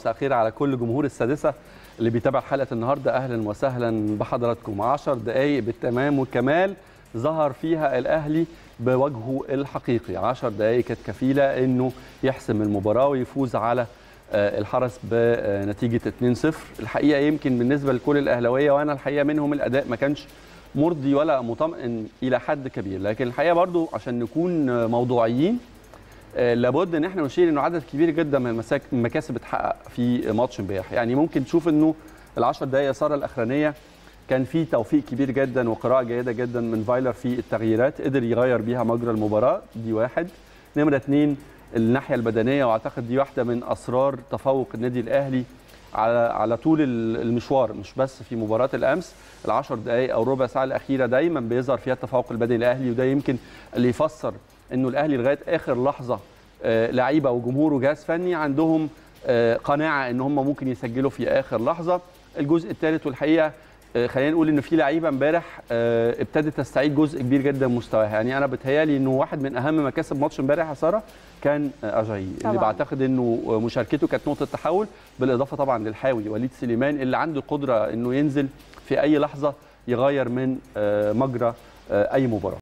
مساء الخير على كل جمهور السادسه اللي بيتابع حلقه النهارده اهلا وسهلا بحضراتكم 10 دقائق بالتمام والكمال ظهر فيها الاهلي بوجهه الحقيقي 10 دقائق كانت كفيله انه يحسم المباراه ويفوز على الحرس بنتيجه 2-0 الحقيقه يمكن بالنسبه لكل الاهلاويه وانا الحقيقه منهم الاداء ما كانش مرضي ولا مطمئن الى حد كبير لكن الحقيقه برضو عشان نكون موضوعيين لابد ان احنا نشير انه عدد كبير جدا من المكاسب اتحقق في ماتش امبارح يعني ممكن تشوف انه ال10 دقائق ساره الاخرانيه كان في توفيق كبير جدا وقراءه جيده جدا من فايلر في التغييرات قدر يغير بيها مجرى المباراه دي واحد نمره اثنين الناحيه البدنيه واعتقد دي واحده من اسرار تفوق النادي الاهلي على على طول المشوار مش بس في مباراه الامس العشر دقائق او ربع ساعه الاخيره دايما بيظهر فيها التفوق البدني الاهلي وده يمكن اللي يفسر انه الاهلي لغايه اخر لحظه لعيبه وجمهور وجهاز فني عندهم قناعه ان هم ممكن يسجلوا في اخر لحظه الجزء الثالث والحقيقه خلينا نقول ان في لعيبه امبارح ابتدت تستعيد جزء كبير جدا من مستواها يعني انا بتهيالي انه واحد من اهم مكاسب ماتش امبارح يا ساره كان اجاي اللي بعتقد انه مشاركته كانت نقطه تحول بالاضافه طبعا للحاوي وليد سليمان اللي عنده القدره انه ينزل في اي لحظه يغير من مجرى اي مباراه